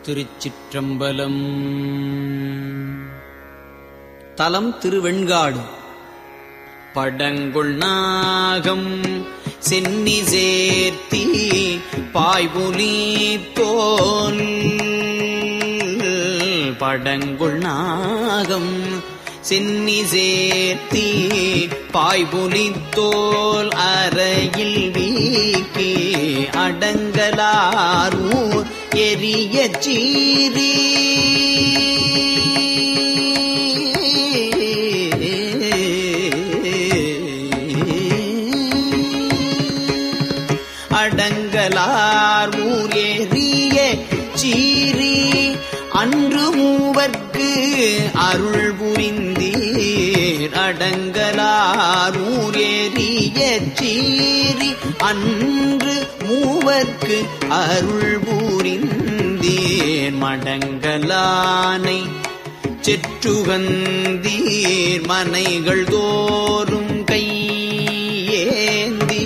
திருச்சிற்றம்பலம் தலம் திருவெண்காடு படங்குள் நாகம் சென்னி சேர்த்தி பாய்புலி தோல் படங்குள் நாகம் சென்னி சேர்த்தி பாய்புலி தோல் அறையில் வீக்கி அடங்கலாரூர் எரிய சீரி அடங்கலார் ஊர் எரிய சீரி அன்று மூவர்க்கு அருள் புரிந்தீர் அடங்கலார் ஊர் எரிய சீரி அன்று மூவர்க்கு அருள் புரிந்தீர் மடங்கலானை செற்றுகந்தீர் மனைகள் தோறும் கையேந்தி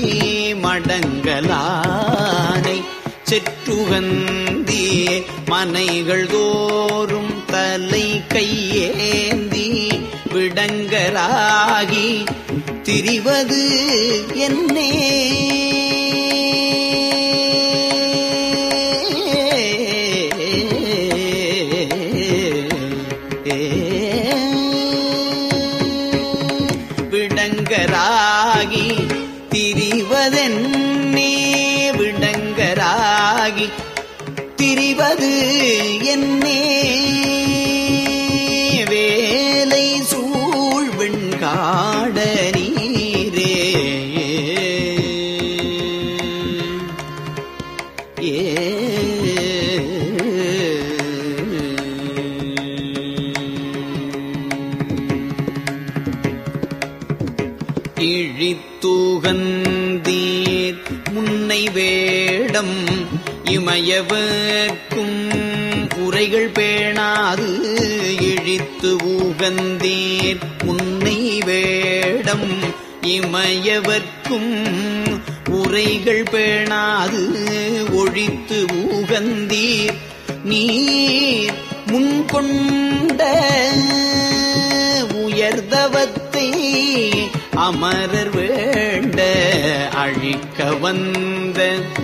மடங்கலானை செற்றுகந்தி மனைகள் தோறும் தலை கையேந்தி விடங்கராகி திரிவது என்னே விடங்கராகி திரிவதென்னே விடங்கராகி திரிவது என்னே வேலை சூழ் வெண்காட நீரே இழித்துகந்தீர் முன்னை வேடம் இமயவர்க்கும் உரைகள் பேணாது இழித்து ஊகந்தீர் முன்னை வேடம் இமயவர்க்கும் உரைகள் பேணாது ஒழித்து ஊகந்தீர் நீர் முன்கொண்ட உயர்தவத்தை அமரர் வேண்ட அழிக்க வந்த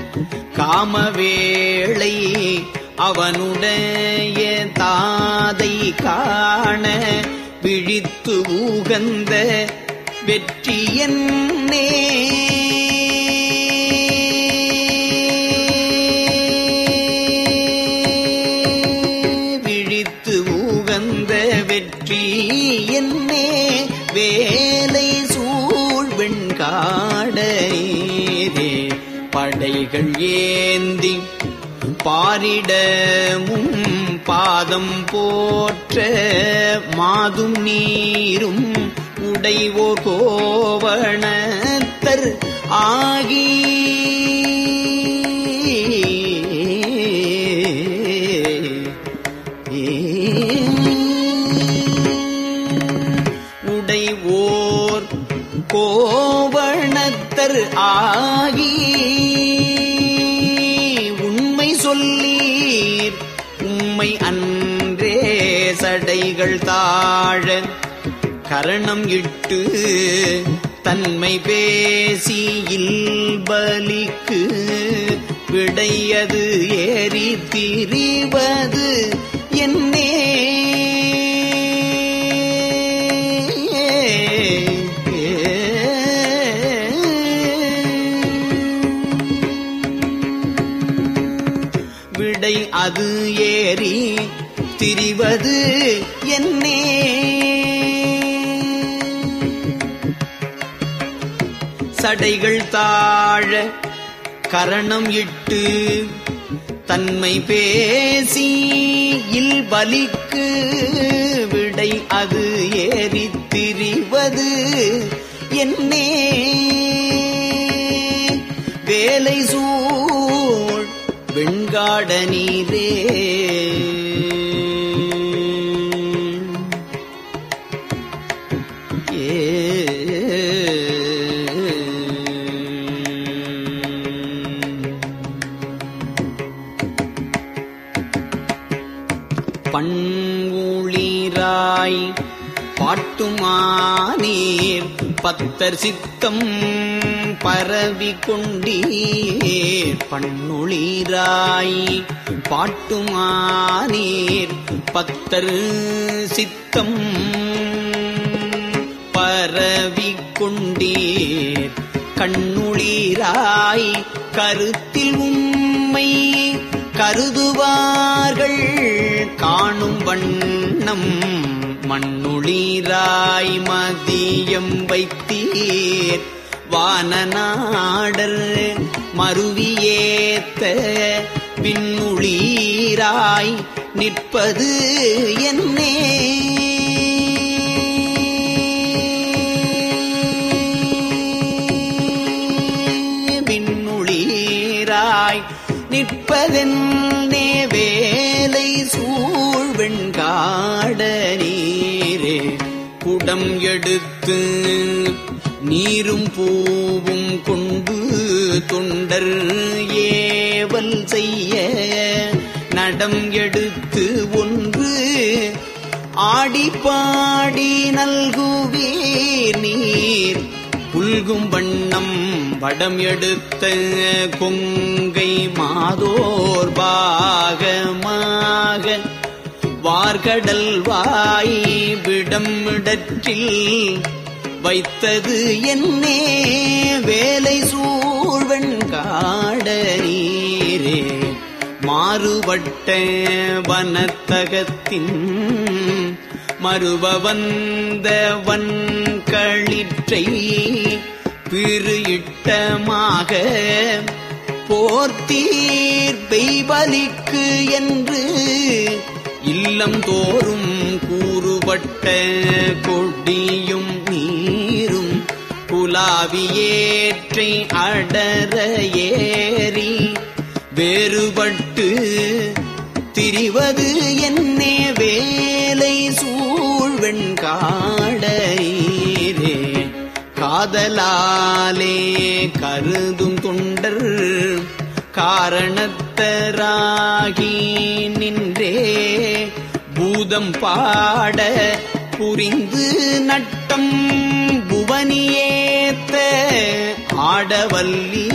காமவேளை அவனுடைய தாதை காண விழித்து ஊகந்த வெற்றி என்னே விழித்து ஊகந்த வெற்றி என்னே வேலை சூழ் வெண்காடே படைகள் ஏந்தி பாரிடமும் பாதம் போற்ற மாதும் நீரும் உடைவோர் கோவணத்தர் ஆகி உடைவோர் கோவணத்தர் ஆகி உண்மை சொல்லீர் உண்மை அன்றே சடைகள் தாழ கரணம் இட்டு தன்மை பேசி இல்பலிக்கு விடையது ஏறி திரிவது என்னே விடை அது ஏறி திரிவது என்னே சடைகள் தாழ கரணம் இட்டு தன்மை பேசி இல்பலிக்கு விடை அது ஏறி திரிவது என்னே வேலை சூழ் வெண்காட நீரே ஏ பண்புளிராய் பாட்டுமானீர் பத்தர் சித்தம் பரவி கொண்டீர் பண்ணுளிராய் பாட்டுமானீர் பத்தர் சித்தம் பரவி கொண்டீர் கண்ணுளீராய் கருத்தில் உம்மை கருதுவார்கள் காணும் வண்ணம் மண்ணுளீராய் மதியம் வைத்தீர் வானநாடர் மருவியேத்த விண்ணுளீராய் நிற்பது என்னே விண்ணுளீராய் நிற்பதென்னே வேலை சூழ்வெண்காட நீரே குடம் எடுத்து நீரும் பூவும் கொண்டு தொண்டர் ஏவல் செய்ய நடம் எடுத்து ஒன்று ஆடி பாடி நல்குவீர் நீர் புல்கும் வண்ணம் வடம் எடுத்த கொங்கை மாதோர் பாகமாக வார்கடல் வாய் விடமிடற்றில் வைத்தது என்னே வேலை சூழ்வன் காட நீரே மாறுபட்ட வனத்தகத்தின் மறுப வந்த வன்களிற்றை பிறு இட்டமாக போர்த்தீர் பெய்பலிக்கு என்று இல்லம் தோறும் கூறுபட்ட கொடியும் நீரும் குலாவியேற்றை அடர ஏறி வேறுபட்டு திரிவது என்னே வேலை சூழ்வெண் காடீரே காதலாலே கருதும் தொண்டர் காரணத்தராகி நின்றே பூதம் பாட புரிந்து நட்டம் புவனியேத்த ஆடவல்லி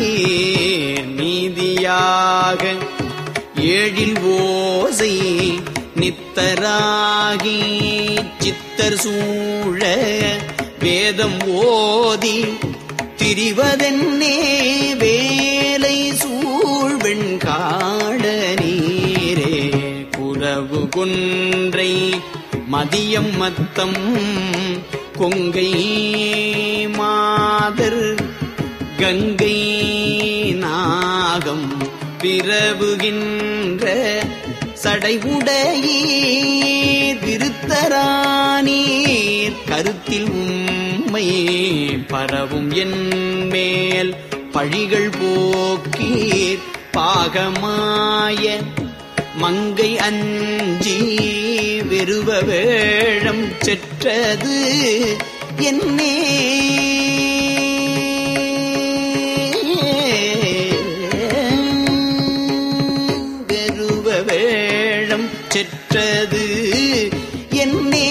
நீதியாக ஏழில் ஓசை நித்தராகி சித்தர் சூழ வேதம் ஓதி திரிவதென்னே வேலை சூழ்வெண் காட நீரே குறவு கொன்றை மதியம் மத்தம் கொங்கை மாதர் கங்கை நாகம் பிறவுகின்ற சடைவுடையீர் விருத்தரானீர் கருத்தில் உம்மை பரவும் என் மேல் பழிகள் போக்கீர் பாகமாய மங்கை அஞ்சி வெறுவ வேழம் செற்றது என்னே வெறுவ வேழம் செற்றது என்னே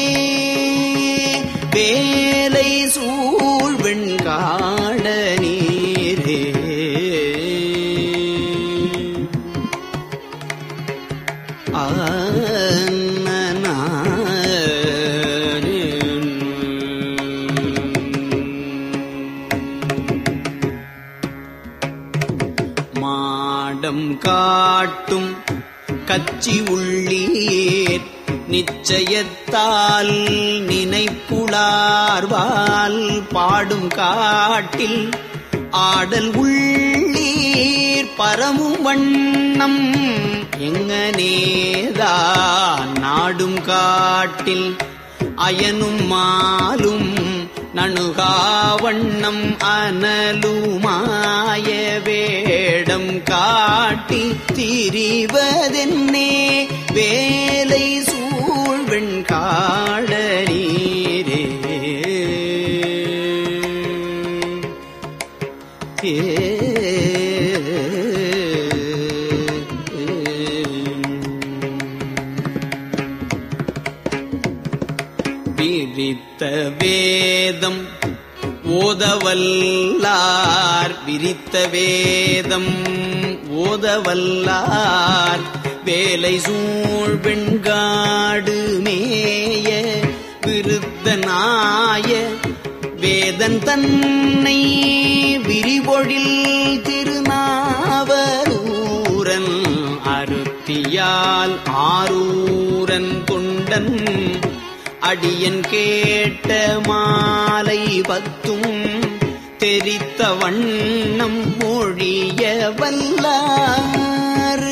வேலை சூழ்வெண் காட நீரே மாடம் காட்டும் கச்சி உள்ளீர் நிச்சயத்தால் நினைப்புளார்வால் பாடும் காட்டில் ஆடல் உள்ளீர் பரமும் வண்ணம் எங்கனேதான் நாடும் காட்டில் அயனும் மாலும் நணுகாவண்ணம் அனலுமாய வேடம் காட்டி திரிவதென்னே வேலை சூழ்வெண் காட நீரே ஏ ஓதவல்லார் விரித்த வேதம் ஓதவல்லார் வேலை சூழ் வெண்காடு மேய விருத்தனாய வேதன் தன்னை விரிபொழில் திருநாவரூரன் அருத்தியால் ஆரூரன் கொண்டன் அடியன் கேட்ட மாலை பத்தும் தெரித்த வண்ணம் மொழிய வல்லாறு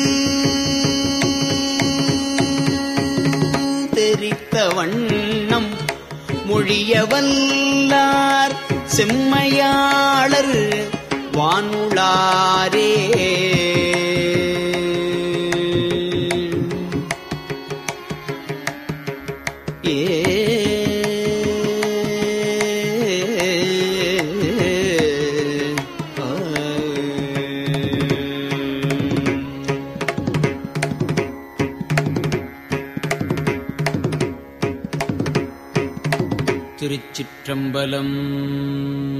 தெரித்த வண்ணம் மொழிய வல்லார் செம்மையாளர் வானுளாரே ஏ திருச்சிற்றம்பலம்